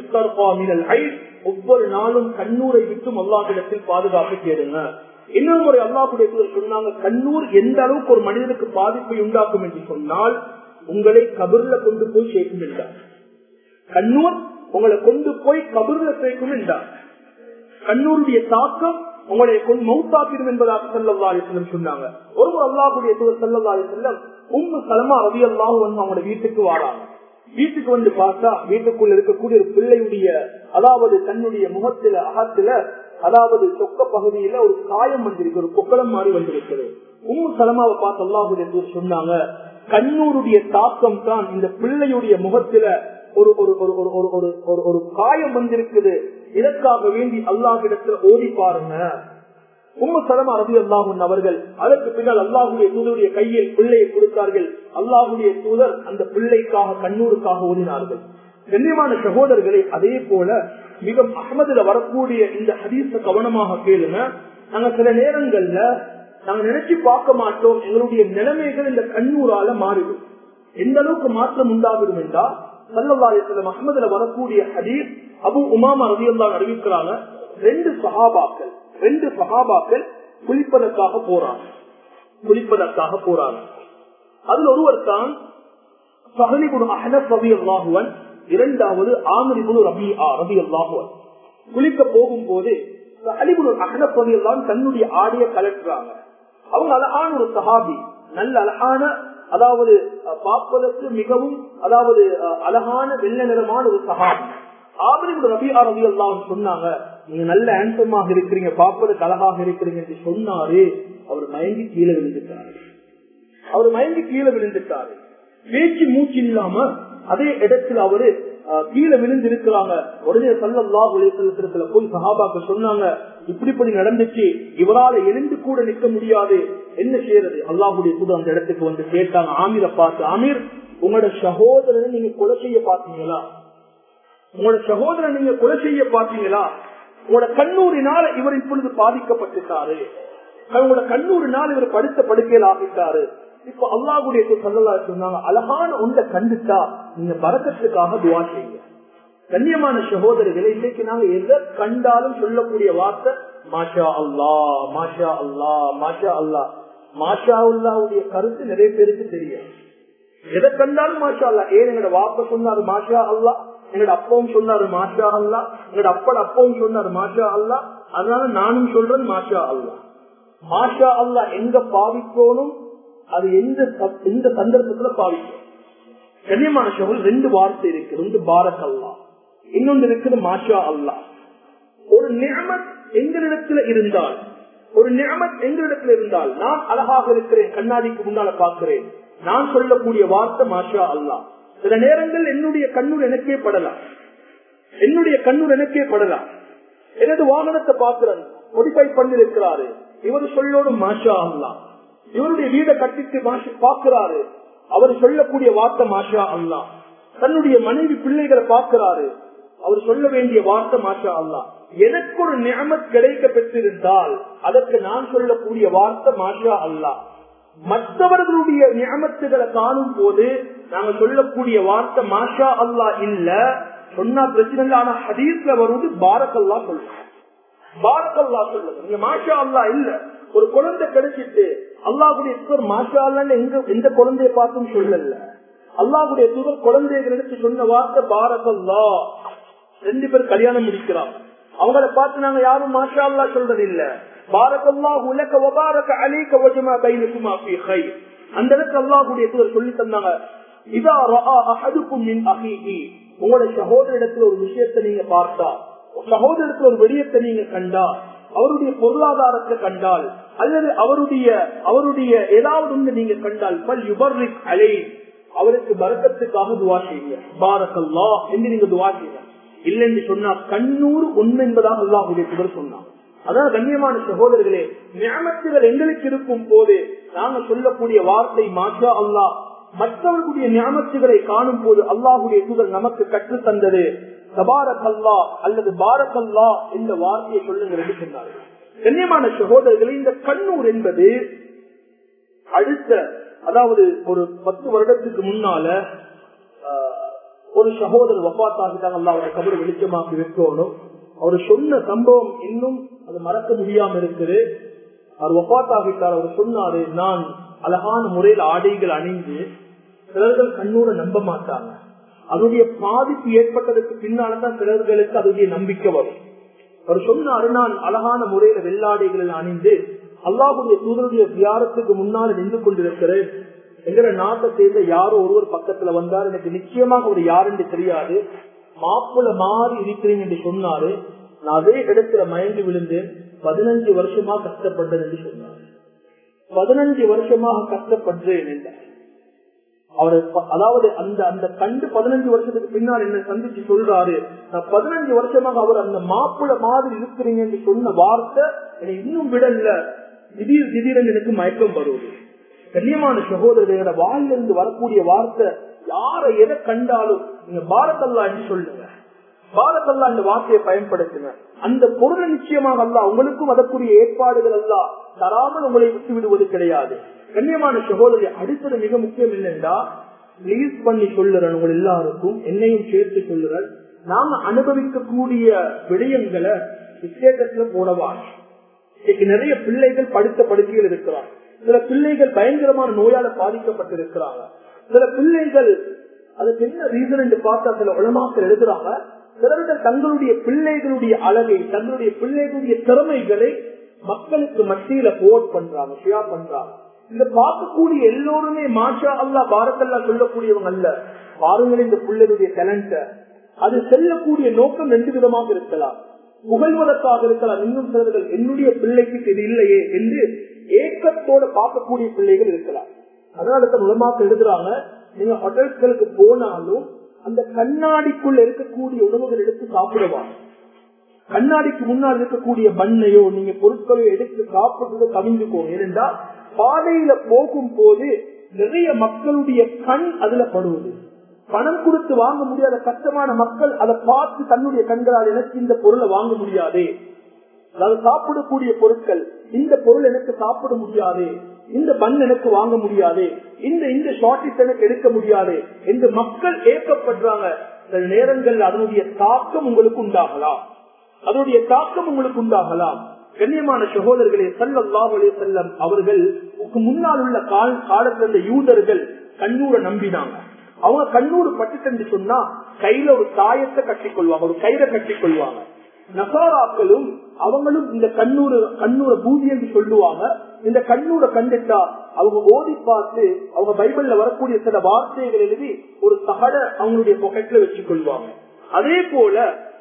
ஒவ்வொரு நாளும் கண்ணூரை விட்டும் அல்லாஹிடத்தில் பாதுகாப்பு கேடுங்க இன்னொரு முறை அல்லாஹுடைய சொன்னாங்க கண்ணூர் எந்த அளவுக்கு ஒரு மனிதனுக்கு பாதிப்பை உண்டாக்கும் என்று சொன்னால் உங்களை கபர்ல கொண்டு போய் சேர்க்கும் என்றார் கண்ணூர் உங்களை கொண்டு போய் கபர்ல சேர்க்கும் என்றார் கண்ணூருடைய தாக்கம் உங்களை கொண்டு மௌத்தாக்கிடும் என்பதாக செல்லல்லா அலிசல்லம் சொன்னாங்க ஒருவர் அல்லாஹுடைய தூதர் செல்லல்லா அலிசல்லம் உம்மு சலமா ரவி அல்லாஹு வந்து அவங்களோட வீட்டுக்கு வாராங்க வீட்டுக்கு வந்து பார்த்தா வீட்டுக்குள்ள இருக்கக்கூடிய ஒரு பிள்ளையுடைய அதாவது தன்னுடைய முகத்துல அகத்துல அதாவது சொக்க பகுதியில ஒரு காயம் வந்திருக்கு ஒரு பொக்கலம் மாறி வந்திருக்கிறது உம்மு சலமாவை பார்த்து அல்லாஹுடைய சொன்னாங்க கண்ணூருடைய தாக்கம் தான் இந்த பிள்ளையுடைய முகத்துல ஒரு ஒரு ஒரு ஒரு ஒரு ஒரு ஒரு ஒரு காயம் வந்திருக்குது இதற்காக வேண்டி அல்லாஹிடத்துல ஓடி பாருங்க உம்ம சலமா ரபி அல்லாஹூன் அவர்கள் அதற்கு பின்னால் அல்லாஹுடைய தூதருடைய கையில் பிள்ளையை கொடுத்தார்கள் அல்லாஹுடைய தூதர் அந்த பிள்ளைக்காக கண்ணூருக்காக ஓடினார்கள் கண்ணியமான சகோதரர்களை அதே போல மிக அகமதுல வரக்கூடிய இந்த ஹதீஸ கவனமாக கேளுங்க நாங்க சில நேரங்கள்ல நாங்க நினைச்சு பார்க்க மாட்டோம் எங்களுடைய நிலைமைகள் இந்த கண்ணூரால மாறிடும் எந்த அளவுக்கு மாற்றம் உண்டாகிடும் என்றால் சல்லவாயத்துல அகமதுல வரக்கூடிய ஹதீஸ் அபு உமாமா ரவியல்லான் அறிவிக்கிறாங்க ரெண்டு சஹாபாக்கள் ரெண்டு சஹாபாக்கள் குளிப்பதற்காக போறாங்க குளிப்பதற்காக போறாங்க அதுல ஒருவர் தான் சஹலிபுன் அஹனப் ரவி அல்லாஹுவன் இரண்டாவது ஆமரிபுல் ரபி ஆ ரபி அல்லாஹுவன் குளிக்க போகும் போது சஹலிபுல் அஹனப் ரவி அல்லான் தன்னுடைய ஆடிய கலட்டுறாங்க அவங்க அழகான ஒரு சஹாபி நல்ல அழகான அதாவது பார்ப்பதற்கு மிகவும் அதாவது அழகான வெள்ள நிறமான ஒரு சஹாபி ஆபரிபு ரபி அரபி எல்லாம் சொன்னாங்க நீங்க நல்ல ஆன்சமாக இருக்கிறீங்க பாப்பதுக்கு அழகாக இருக்கிறீங்க என்று சொன்னாரு அவர் மயங்கி கீழே விழுந்துட்டாரு அவர் மயங்கி கீழே விழுந்துட்டாரு பேச்சு மூச்சு இல்லாம அதே இடத்துல அவரு அஹ், கீழே விழுந்து இருக்கிறாங்க உடனே சல்லல்லா உலகத்துல போய் சஹாபாக்க சொன்னாங்க இப்படிப்படி நடந்துச்சு இவரால எழுந்து கூட நிற்க முடியாது என்ன செய்யறது அல்லாஹுடைய புது அந்த இடத்துக்கு வந்து கேட்டாங்க ஆமீரை பார்த்து ஆமீர் உங்களோட சகோதரனை நீங்க கொலை செய்ய பாத்தீங்களா உங்களோட சகோதரன் நீங்க கொலை செய்ய பாத்தீங்களா உங்களோட கண்ணூரினால இவர் இப்பொழுது பாதிக்கப்பட்டுட்டாரு உங்களோட கண்ணூரினால் இவர் படுத்த படுக்கையில் ஆகிட்டாரு இப்ப அல்லாஹுடைய சொல்லலா சொன்னாங்க அழகான உண்டை கண்டுட்டா நீங்க பறக்கத்துக்காக துவா செய்யுங்க கண்ணியமான சகோதரர்களை இன்னைக்கு நாங்க எதை கண்டாலும் சொல்லக்கூடிய வார்த்தை மாஷா அல்லா மாஷா அல்லா மாஷா அல்லா மாஷா அல்லாவுடைய கருத்து நிறைய பேருக்கு தெரியும் எதை கண்டாலும் மாஷா அல்லா ஏன் எங்களோட வாப்ப சொன்னாரு மாஷா அல்லா எங்களோட அப்பாவும் சொன்னாரு மாஷா அல்லா எங்களோட அப்பட அப்பாவும் சொன்னாரு மாஷா அல்லா அதனால நானும் சொல்றேன் மாஷா அல்லா மாஷா அல்லா எங்க பாவிக்கணும் அது எந்த ச- எந்த சந்தர்ப்பத்துல பாவிக்கும் கண்ணியமான சகோதரர் ரெண்டு வார்த்தை இருக்கு ஒன்று பாரக் அல்லா இன்னொன்று இருக்குது மாஷா அல்லா ஒரு நியமத் எங்களிடத்துல இருந்தால் ஒரு நியமத் எங்களிடத்துல இருந்தால் நான் அழகாக இருக்கிறேன் கண்ணாடிக்கு முன்னால பார்க்கிறேன் நான் சொல்லக்கூடிய வார்த்தை மாஷா அல்லா சில நேரங்கள் என்னுடைய கண்ணூர் எனக்கே படலாம் என்னுடைய கண்ணூர் எனக்கே படலாம் எனது வாகனத்தை பார்க்கிறேன் மோடிஃபை பண்ணிருக்கிறாரு இவர் சொல்லோடு மாஷா அல்லா இவருடைய வீடை கட்டிட்டு மாஷா- பார்க்கிறாரு அவர் சொல்லக்கூடிய வார்த்தை மாஷா அல்லா தன்னுடைய மனைவி பிள்ளைகளை பார்க்கிறாரு அவர் சொல்ல வேண்டிய வார்த்தை மாஷா அல்லா எனக்கு ஒரு நியமத் கிடைக்க பெற்றிருந்தால் அதற்கு நான் சொல்லக்கூடிய வார்த்தை மாஷா அல்லா மற்றவர்களுடைய நியமத்துகளை காணும் போது நாங்க சொல்லக்கூடிய வார்த்தை மாஷா அல்லா இல்ல சொன்னா பிரச்சனை இல்ல ஆனா ஹதீஸ்ல வருவது பாரக்கல்லா சொல்லுங்க பாரக்கல்லா சொல்லுங்க நீங்க மாஷா அல்லா இல்ல ஒரு குழந்தை கிடைச்சிட்டு அல்லாஹுடைய தூதர் மாஷா அல்லான்னு எங்க எந்த குழந்தைய பார்த்தும் சொல்லல அல்லாஹுடைய தூதர் குழந்தைகள் எடுத்து சொன்ன வார்த்தை பாரக்கல்லா ரெண்டு பேர் கல்யாணம் முடிக்கிறாங்க அவங்கள பார்த்து நாங்க யாரும் மாஷா அல்லா சொல்றது இல்ல பாரக்கல்லா உலக வபாரக அலீக வஜமா பைனகுமா ஃபீ கைர் அந்த இடத்துல அல்லாஹ்வுடைய தூதர் சொல்லி தந்தாங்க இதா ரஆ அஹதுக்கும் மின் அஹீஹி உங்களோட சகோதரிடத்துல ஒரு விஷயத்தை நீங்க பார்த்தா சகோதரத்துல ஒரு விடயத்தை நீங்க கண்டா அவருடைய பொருளாதாரத்தை கண்டால் அல்லது அவருடைய அவருடைய ஏதாவது ஒன்று நீங்க கண்டால் பல் யுபர்ரிக் அலை அவருக்கு பரக்கத்துக்காக துவா செய்யுங்க பாரக்கல்லா என்று நீங்க துவா செய்யுங்க இல்லைன்னு சொன்னா கண்ணூர் உண்மை என்பதாக அல்லாஹுடைய புதர் சொன்னாங்க அதான் கண்ணியமான சகோதரர்களே ஞாபகத்துகள் எங்களுக்கு இருக்கும் போது நாங்க சொல்லக்கூடிய வார்த்தை மாஷா அல்லாஹ் மற்றவர்களுடைய ஞாபகத்துகளை காணும் போது அல்லாஹுடைய தூதர் நமக்கு கற்று தந்தது தபாரக் அல்லா அல்லது பாரக் அல்லா என்ற வார்த்தையை சொல்லுங்க என்று சொன்னார்கள் கண்ணியமான சகோதரர்களே இந்த கண்ணூர் என்பது அடுத்த அதாவது ஒரு பத்து வருடத்துக்கு முன்னால ஆஹ், ஒரு சகோதரர் வப்பாத்தாகிட்டாங்க அல்லா அவரை கபர் வெளிச்சமாக்கி வைக்கணும் அவர் சொன்ன சம்பவம் இன்னும் அது மறக்க முடியாம இருக்குது அவர் வப்பாத்தாகிட்டார் அவர் சொன்னாரு நான் அழகான முறையில் ஆடைகள் அணிந்து சிலர்கள் கண்ணூர நம்ப மாட்டாங்க அதனுடைய பாதிப்பு ஏற்பட்டதுக்கு பின்னால்தான் சிலர்களுக்கு அதனுடைய நம்பிக்கை வரும் அவர் சொன்னாரு நான் அழகான முறையில வெள்ளாடைகளில் அணிந்து அல்லாஹுடைய தூதருடைய தியாரத்துக்கு முன்னால் நின்று கொண்டிருக்கிறேன் எங்கிற நாட்டை சேர்ந்த யாரோ ஒருவர் பக்கத்துல வந்தார் எனக்கு நிச்சயமாக ஒரு யாருன்னு தெரியாது மாப்பிள்ள மாறி இருக்கிறீங்க என்று சொன்னாரு நான் அதே இடத்துல மயங்கி விழுந்தேன் பதினஞ்சு வருஷமா கஷ்டப்பட்டது என்று சொன்னார் பதினஞ்சு வருஷமாக கஷ்டப்படுறேன் என்றார் அவர் ப- அதாவது அந்த அந்த கண்டு பதினஞ்சு வருஷத்துக்கு பின்னால் என்ன சந்திச்சு சொல்றாரு நான் பதினஞ்சு வருஷமாக அவர் அந்த மாப்பிள்ள மாதிரி இருக்கிறீங்க என்று சொன்ன வார்த்தை என்னை இன்னும் விடல திடீர் திடீரென்று எனக்கு மயக்கம் வருவது கண்ணியமான சகோதரர்களோட வாயிலிருந்து வரக்கூடிய வார்த்தை யாரை எதை கண்டாலும் நீங்க பாரதல்லா என்று சொல்லுங்க பாரதல்லா இந்த வார்த்தையை பயன்படுத்துங்க அந்த பொருளை நிச்சயமாக அல்ல உங்களுக்கும் அதற்குரிய ஏற்பாடுகள் அல்ல தராமல் உங்களை விட்டு விடுவது கிடையாது கண்ணியமான சகோதரி அடுத்தது மிக முக்கியம் என்னென்றா ரிலீஸ் பண்ணி சொல்லுறேன் உங்கள் எல்லாருக்கும் என்னையும் சேர்த்து சொல்லுறேன் நாம அனுபவிக்கக்கூடிய விடயங்களை விசேஷத்துல போடவா இன்னைக்கு நிறைய பிள்ளைகள் படுத்த படுக்கைகள் இருக்கிறார் சில பிள்ளைகள் பயங்கரமான நோயால பாதிக்கப்பட்டிருக்கிறாங்க சில பிள்ளைகள் அதுக்கு என்ன ரீசன் என்று பார்த்தா சில உலமாக்கள் எழுதுறாங்க சிலர்கள் தங்களுடைய பிள்ளைகளுடைய அழகை தங்களுடைய பிள்ளைகளுடைய திறமைகளை மக்களுக்கு மத்தியில போட் பண்றாங்க ஷியா பண்றாங்க இந்த பார்க்கக்கூடிய எல்லோருமே மாஷா அல்லா பாரத்தல்லா சொல்லக்கூடியவங்க அல்ல பாருங்கள் இந்த பிள்ளைகளுடைய டேலண்ட அது செல்லக்கூடிய நோக்கம் ரெண்டு விதமாக இருக்கலாம் புகழ்வதற்காக இருக்கலாம் இன்னும் சிலர்கள் என்னுடைய பிள்ளைக்கு இது இல்லையே என்று ஏக்கத்தோட பார்க்கக்கூடிய பிள்ளைகள் இருக்கலாம் அதனால தான் உலமாக்க எழுதுறாங்க நீங்க ஹோட்டல்களுக்கு போனாலும் அந்த கண்ணாடிக்குள்ள இருக்கக்கூடிய உணவுகள் எடுத்து சாப்பிடுவாங்க கண்ணாடிக்கு முன்னால் இருக்கக்கூடிய பண்ணையோ நீங்க பொருட்களோ எடுத்து சாப்பிடுறத கவிழ்ந்துக்கோங்க ஏனென்றால் பாதையில போகும் போது நிறைய மக்களுடைய கண் அதுல படுவது பணம் கொடுத்து வாங்க முடியாத கஷ்டமான மக்கள் அதை பார்த்து தன்னுடைய கண்களால் எனக்கு இந்த பொருளை வாங்க முடியாதே அதாவது சாப்பிடக்கூடிய பொருட்கள் இந்த பொருள் எனக்கு சாப்பிட முடியாது இந்த பன் எனக்கு வாங்க முடியாது இந்த இந்த ஷார்டிஸ் எனக்கு எடுக்க முடியாது என்று மக்கள் ஏற்கப்படுறாங்க சில நேரங்கள் அதனுடைய தாக்கம் உங்களுக்கு உண்டாகலாம் அதனுடைய தாக்கம் உங்களுக்கு உண்டாகலாம் கண்ணியமான சகோதரர்களே சல்லாஹ் செல்லம் அவர்கள் முன்னால் உள்ள கால் காலத்தில் இருந்த யூதர்கள் கண்ணூரை நம்பினாங்க அவங்க கண்ணூர் பட்டுட்டு சொன்னா கையில ஒரு தாயத்தை கட்டிக்கொள்வாங்க ஒரு கயிறை கட்டிக்கொள்வாங்க நசாராக்களும் அவங்களும் இந்த கண்ணூர் கண்ணூரை பூஜை என்று சொல்லுவாங்க இந்த கண்ணூரை கண்டுட்டா அவங்க ஓடி பார்த்து அவங்க பைபிள்ல வரக்கூடிய சில வார்த்தைகள் எழுதி ஒரு தகட அவங்களுடைய பொக்கெட்ல வச்சு கொள்வாங்க அதே போல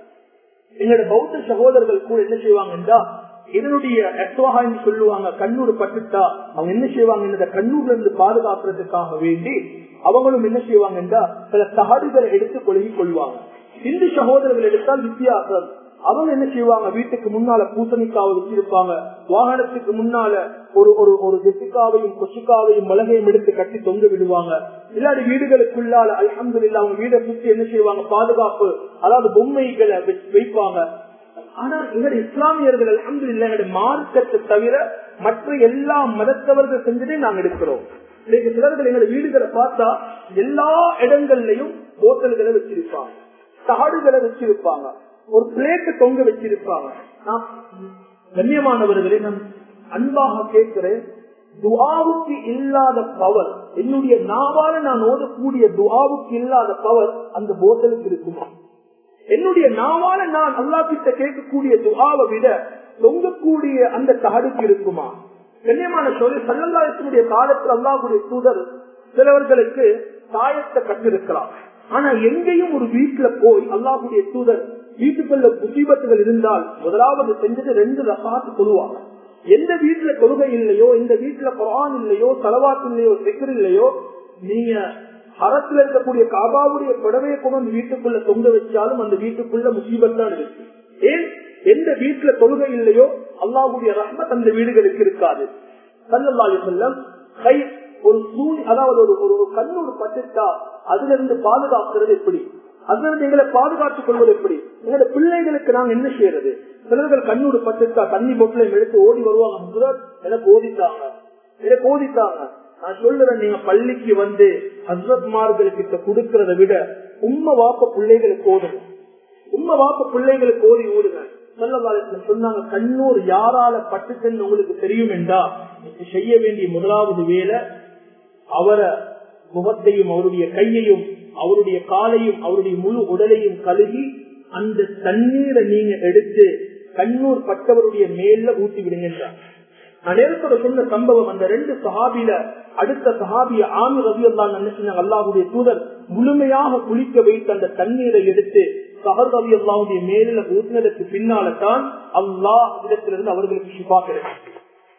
எங்களோட பௌத்த சகோதரர்கள் கூட என்ன செய்வாங்கன்னா இதனுடைய எத்வாக சொல்லுவாங்க கண்ணூர் பட்டுட்டா அவங்க என்ன செய்வாங்க இந்த கண்ணூர்ல இருந்து பாதுகாக்கிறதுக்காக வேண்டி அவங்களும் என்ன செய்வாங்கன்னா சில தகடுகளை எடுத்து கொழுகி கொள்வாங்க இந்து சகோதரர்கள் எடுத்தால் வித்தியாசம் அவங்க என்ன செய்வாங்க வீட்டுக்கு முன்னால பூசணிக்காவை வச்சிருப்பாங்க வாகனத்துக்கு முன்னால ஒரு ஒரு ஒரு ஜெசிக்காவையும் கொசிக்காவையும் மிளகையும் எடுத்து கட்டி தொங்க விடுவாங்க இல்லாத வீடுகளுக்குள்ளால அலமது இல்ல அவங்க வீடை சுற்றி என்ன செய்வாங்க பாதுகாப்பு அதாவது பொம்மைகளை வைப்பாங்க ஆனா எங்க இஸ்லாமியர்கள் அலமது இல்ல எங்களுடைய மார்க்கத்தை தவிர மற்ற எல்லா மதத்தவர்கள் செஞ்சதே நாங்க எடுக்கிறோம் இன்னைக்கு சிலர்கள் எங்களுடைய வீடுகளை பார்த்தா எல்லா இடங்கள்லயும் போத்தல்களை வச்சிருப்பாங்க தாடுகளை வச்சிருப்பாங்க ஒரு பிளேட்டு தொங்க வச்சிருப்பாங்க நான் கண்ணியமானவர்களே நான் அன்பாக கேட்கிறேன் துவாவுக்கு இல்லாத பவர் என்னுடைய நாவால நான் ஓதக்கூடிய துவாவுக்கு இல்லாத பவர் அந்த போத்தலுக்கு இருக்குமா என்னுடைய நாவால நான் அல்லா கிட்ட கேட்கக்கூடிய துவாவை விட தொங்கக்கூடிய அந்த தாடுக்கு இருக்குமா கண்ணியமான சொல்லி சல்லல்லாசனுடைய காலத்தில் அல்லாஹுடைய தூதர் சிலவர்களுக்கு தாயத்தை கட்டிருக்கலாம் ஆனா எங்கேயும் ஒரு வீட்டுல போய் அல்லாஹுடைய தூதர் வீட்டுக்குள்ள முசீபத்துகள் இருந்தால் முதலாவது செஞ்சது ரெண்டு ரசாத்து கொள்வாங்க எந்த வீட்டுல கொள்கை இல்லையோ எந்த வீட்டுல குரான் இல்லையோ தலவாத்து இல்லையோ செக்கர் இல்லையோ நீங்க அறத்துல இருக்கக்கூடிய காபாவுடைய புடவையை கொண்டு அந்த வீட்டுக்குள்ள தொங்க வச்சாலும் அந்த வீட்டுக்குள்ள முசீபத் தான் இருக்கு ஏன் எந்த வீட்டுல தொழுகை இல்லையோ அல்லாஹுடைய ரஹ்மத் அந்த வீடுகளுக்கு இருக்காது சல்லல்லாஹு செல்லம் கை ஒரு சூழ் அதாவது ஒரு ஒரு கண்ணூர் பட்டுட்டா அதுல இருந்து பாதுகாக்கிறது எப்படி அதுல இருந்து எங்களை பாதுகாத்துக் கொள்வது எப்படி எங்களோட பிள்ளைகளுக்கு நாங்க என்ன செய்யறது சிலர்கள் கண்ணூர் பட்டுட்டா தண்ணி பொட்டிலையும் எடுத்து ஓடி வருவாங்க எனக்கு ஓதித்தாங்க எனக்கு ஓதித்தாங்க நான் சொல்லுறேன் நீங்க பள்ளிக்கு வந்து ஹசரத்மார்களுக்கிட்ட கொடுக்கறத விட உண்மை வாப்ப பிள்ளைகளுக்கு ஓதணும் உண்மை வாப்ப பிள்ளைகளுக்கு ஓதி ஓடுங்க சொன்னாங்க கண்ணூர் யாரால பட்டுச்சுன்னு உங்களுக்கு தெரியும் என்றா செய்ய வேண்டிய முதலாவது வேலை அவரை முகத்தையும் அவருடைய கையையும் அவருடைய காலையும் அவருடைய முழு உடலையும் கழுகி அந்த தண்ணீரை நீங்க எடுத்து கண்ணூர் பட்டவருடைய மேல ஊட்டி விடுங்கன்றார் நான் நேரத்தோட சொன்ன சம்பவம் அந்த ரெண்டு சஹாபில அடுத்த சஹாபிய ஆமி ரவி அல்லா நினைச்சாங்க அல்லாஹுடைய தூதர் முழுமையாக குளிக்க வைத்து அந்த தண்ணீரை எடுத்து சஹர் ரவி அல்லாவுடைய மேலில ஊற்றினதற்கு பின்னால தான் அல்லாஹ் இடத்திலிருந்து அவர்களுக்கு ஷிபா கிடைக்கும்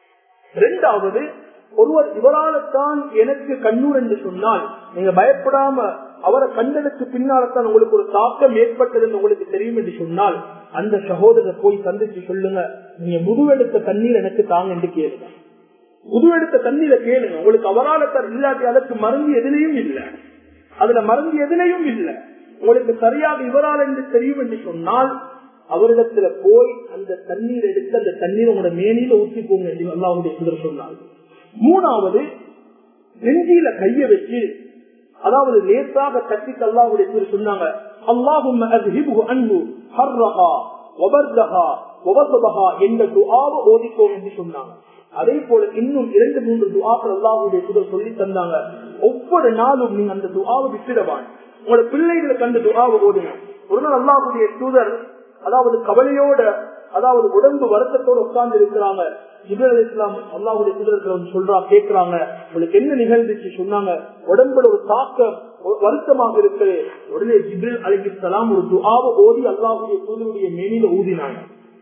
இரண்டாவது ஒருவர் இவரால்தான் எனக்கு கண்ணூர் என்று சொன்னால் நீங்க பயப்படாம அவரை கண்டதுக்கு பின்னால்தான் உங்களுக்கு ஒரு தாக்கம் ஏற்பட்டது உங்களுக்கு தெரியும் என்று சொன்னால் அந்த சகோதரர் போய் சந்திச்சு சொல்லுங்க நீங்க முதுவெடுத்த தண்ணீர் எனக்கு தாங்க என்று கேளுங்க முதுவெடுத்த தண்ணீரை கேளுங்க உங்களுக்கு அவரால் இல்லாட்டி அதற்கு மருந்து எதிலையும் இல்லை அதுல மருந்து எதிலையும் இல்லை உங்களுக்கு சரியாக இவரால் என்று தெரியும் என்று சொன்னால் அவரிடத்துல போய் அந்த தண்ணீர் எடுத்து அந்த தண்ணீர் உங்களோட மேனியில ஊற்றி போங்க என்று அல்லாவுடைய சுதர் சொன்னார் மூணாவது நெஞ்சியில கைய வச்சு அதாவது லேசாக தட்டி அல்லாவுடைய சுதர் சொன்னாங்க அல்லாஹும் அன்பு ஹர்ரஹா ஒபர்தஹா ஒபசபஹா என்ற துஆவை ஓதிக்கோங்க என்று சொன்னாங்க அதே போல இன்னும் இரண்டு மூன்று துஆக்கள் அல்லாஹுடைய சுதர் சொல்லி தந்தாங்க ஒவ்வொரு நாளும் நீங்க அந்த துஆவை விட்டுடவான் உங்களோட பிள்ளைகளுக்கு அந்த துஆவை ஓடுங்க ஒரு நாள் அல்லாஹுடைய தூதர் அதாவது கவலையோட அதாவது உடம்பு வருத்தத்தோட உட்கார்ந்து இருக்கிறாங்க இப்ராஹிம் இஸ்லாம் அல்லாஹுடைய குதிரத்துல சொல்றா கேட்கிறாங்க உங்களுக்கு என்ன நிகழ்ந்துச்சு சொன்னாங்க உடம்புல ஒரு தாக்கம் வருத்தமாக இருக்கிறது உடனே ஜிப்ரில் அலிசலாம் ஒரு துஆவை ஓதி அல்லாஹுடைய தூதருடைய மேனில ஊதினாங்க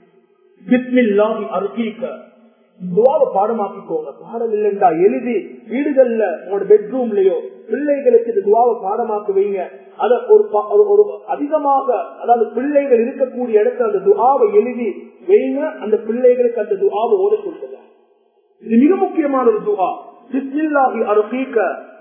பிஸ்மில்லாஹி அர்கீக துவாவை பாடமாக்கிக்கோங்க பாடம் இல்லைண்டா எழுதி வீடுகள்ல உங்களோட பெட்ரூம்லயோ பிள்ளைகளுக்கு இந்த துவாவை பாடமாக்க வைங்க அத ஒரு ஒரு அதிகமாக அதாவது பிள்ளைகள் இருக்கக்கூடிய இடத்துல அந்த துவாவை எழுதி வைங்க அந்த பிள்ளைகளுக்கு அந்த துவாவை ஓத சொல்லுங்க இது மிக முக்கியமான ஒரு துவா பிஸ்மில்லாஹி அர்கீக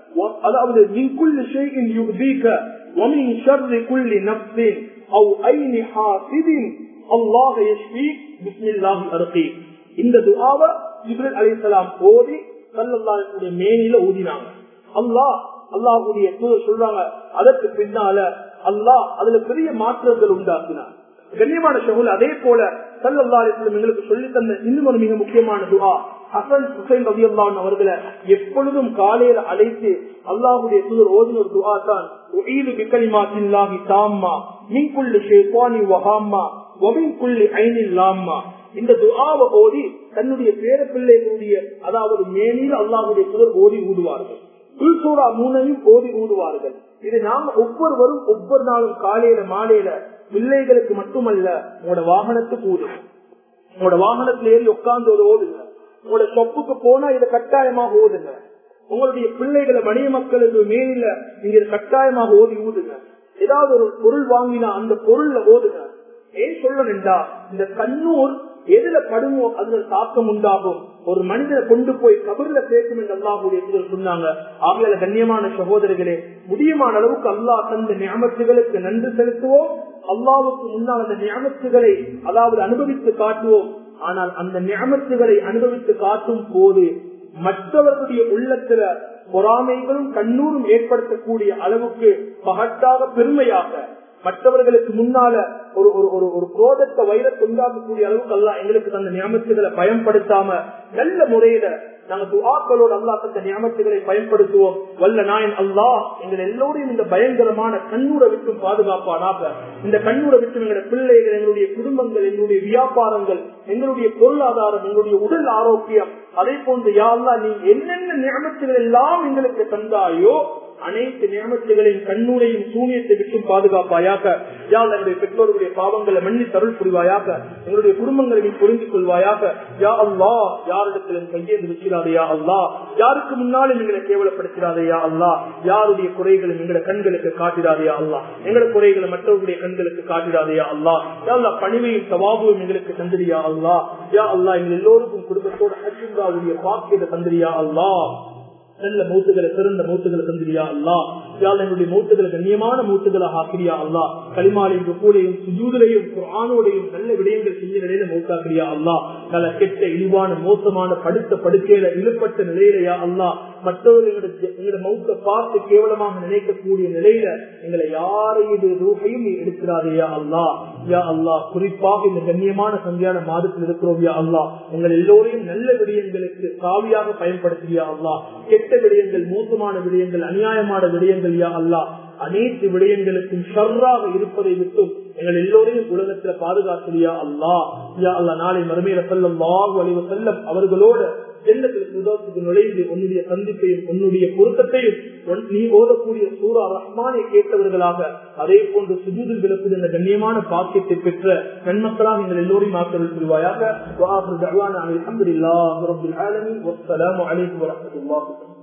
அதாவது மின் குல்லி ஷைஇன் யுக்தீக ومن شر كل نفس او عين حاسد الله يشفيك بسم الله ارقيك இந்த துஆவை ஜிப்ரீல் அலைஹிஸ்ஸலாம் ஓதி ஸல்லல்லாஹு மேனில ஊதினாங்க அல்லாஹ் அல்லாஹ்வுடைய தூதர் சொல்றாங்க அதற்கு பின்னால அல்லாஹ் அதுல பெரிய மாற்றங்கள் உண்டாக்கினார் கண்ணியமான ஷகுல் அதே போல ஸல்லல்லாஹு அலைஹி வஸல்லம் எங்களுக்கு சொல்லி தந்த இன்னும் ஒரு மிக முக்கியமான துஆ ஹசன் ஹுசைன் ரலியல்லாஹு அவர்களை எப்பொழுதும் காலையில அழைத்து அல்லாஹ்வுடைய தூதர் ஓதின ஒரு துஆ தான் உஈது பிகலிமாத்தில்லாஹி தாம்மா மின் குல்லி ஷைத்தானி வஹாம்மா வமின் குல்லி ஐனில் லாம்மா இந்த துஆவை ஓதி தன்னுடைய பேர பிள்ளைகளுடைய அதாவது மேனில் அல்லாஹுடைய புதர் ஓதி ஊடுவார்கள் உள்சூரா மூனையும் ஓதி ஊடுவார்கள் இது நாம ஒவ்வொருவரும் ஒவ்வொரு நாளும் காலையில மாலையில பிள்ளைகளுக்கு மட்டுமல்ல உங்களோட வாகனத்துக்கு ஊதுங்க உங்களோட வாகனத்துல ஏறி உட்கார்ந்து ஒரு ஓதுங்க உங்களோட சொப்புக்கு போனா இதை கட்டாயமாக ஓதுங்க உங்களுடைய பிள்ளைகளை மனித மக்களுக்கு மேலில நீங்க இதை கட்டாயமாக ஓதி ஊதுங்க ஏதாவது ஒரு பொருள் வாங்கினா அந்த பொருள்ல ஓதுங்க ஏன் சொல்லணும்டா இந்த கண்ணூர் எதுல படுமோ அதுல தாக்கம் உண்டாகும் ஒரு மனிதனை கொண்டு போய் கபர்ல சேர்க்கும் என்று அல்லாஹுடைய சொன்னாங்க ஆகல கண்ணியமான சகோதரர்களே முடியுமான அளவுக்கு அல்லாஹ் தந்த ஞாபகத்துகளுக்கு நன்றி செலுத்துவோம் அல்லாவுக்கு முன்னால் அந்த ஞாபகத்துகளை அதாவது அனுபவித்து காட்டுவோம் ஆனால் அந்த ஞாபகத்துகளை அனுபவித்து காட்டும் போது மற்றவர்களுடைய உள்ளத்துல பொறாமைகளும் கண்ணூரும் ஏற்படுத்தக்கூடிய அளவுக்கு பகட்டாக பெருமையாக மற்றவர்களுக்கு முன்னால ஒரு ஒரு ஒரு ஒரு குரோதத்தை வைரத்தை உண்டாக்கக்கூடிய அளவுக்கு அல்ல எங்களுக்கு தந்த ஞாபகத்துகளை பயன்படுத்தாம நல்ல முறையில நாங்க துவாக்களோடு அல்லா தந்த ஞாபகத்துகளை பயன்படுத்துவோம் வல்ல நாயன் அல்லாஹ் எங்கள் எல்லோரையும் இந்த பயங்கரமான கண்ணூரை விட்டும் பாதுகாப்பானாக இந்த கண்ணூரை விட்டும் எங்களுடைய பிள்ளைகள் எங்களுடைய குடும்பங்கள் எங்களுடைய வியாபாரங்கள் எங்களுடைய பொருளாதாரம் எங்களுடைய உடல் ஆரோக்கியம் அதே போன்று யாழ்லா நீ என்னென்ன ஞாபகத்துகள் எல்லாம் எங்களுக்கு தந்தாயோ அனைத்து நியமத்துகளையும் கண்ணூரையும் சூனியத்தை விட்டும் பாதுகாப்பாயாக யாழ் என்னுடைய பெற்றோருடைய பாவங்களை மன்னி தருள் புரிவாயாக எங்களுடைய குடும்பங்களை நீ புரிந்து கொள்வாயாக யா அல்லா யாரிடத்திலும் கையேந்து வச்சிடாதையா அல்லா யாருக்கு முன்னாலும் எங்களை கேவலப்படுத்திடாதையா அல்லா யாருடைய குறைகளும் எங்களை கண்களுக்கு காட்டிடாதையா அல்லா எங்களோட குறைகளை மற்றவர்களுடைய கண்களுக்கு காட்டிடாதையா அல்லா யாழ்லா பணிவையும் சவாபும் எங்களுக்கு தந்திரியா அல்லா யா அல்லா எங்கள் எல்லோருக்கும் குடும்பத்தோட ஹஜ்ஜுங்காவுடைய பாக்கியத்தை தந்திரியா அல்லா நல்ல மூத்துகளை சிறந்த மூத்துகளை தந்திரியா அல்லா யாழ் என்னுடைய மூத்துகளை கண்ணியமான மூத்துகளாக ஆக்கிரியா அல்லா களிமாலையும் ருப்பூலையும் சுஜூதிலையும் குரானோடையும் நல்ல விடயங்கள் செஞ்ச நிலையில மூத்தாக்கிறியா அல்லா நல்ல கெட்ட இழிவான மோசமான படுத்த படுக்கையில இழுப்பட்ட நிலையிலையா அல்லா மற்றவர்கள் எங்களோட மௌத்த பார்த்து கேவலமாக நினைக்கக்கூடிய நிலையில எங்களை யாரையும் ரூபையும் நீ எடுக்கிறாரையா அல்லா யா அல்லா குறிப்பாக இந்த கண்ணியமான சந்தியான மாதத்தில் இருக்கிறோம் யா அல்லா எங்கள் எல்லோரையும் நல்ல விடயங்களுக்கு காவியாக பயன்படுத்தியா அல்லா கெட்ட விடயங்கள் மோசமான விடயங்கள் அநியாயமான விடயங்கள் யா அல்லா அனைத்து விடயங்களுக்கும் ஷர்ராக இருப்பதை விட்டும் எங்கள் எல்லோரையும் உலகத்துல பாதுகாத்துறியா அல்லா யா அல்லா நாளை மறுமையில செல்லம் வலிவு செல்லம் அவர்களோட ஜெல்லத்துக்கு நுழைந்து உன்னுடைய சந்திப்பையும் உன்னுடைய பொருத்தத்தையும் நீ ஓதக்கூடிய சூரா ரஹ்மானை கேட்டவர்களாக அதே போன்று சுஜூதில் விளக்குது என்ற கண்ணியமான பாக்கியத்தை பெற்ற நன்மக்களாக எங்கள் எல்லோரையும் ஆக்கல் புரிவாயாக அலமதுல்லாஹ் ரபுல் ஆலமின் வஸ்ஸலாமு அலைக்கும் வரஹ்மத்துல்லாஹி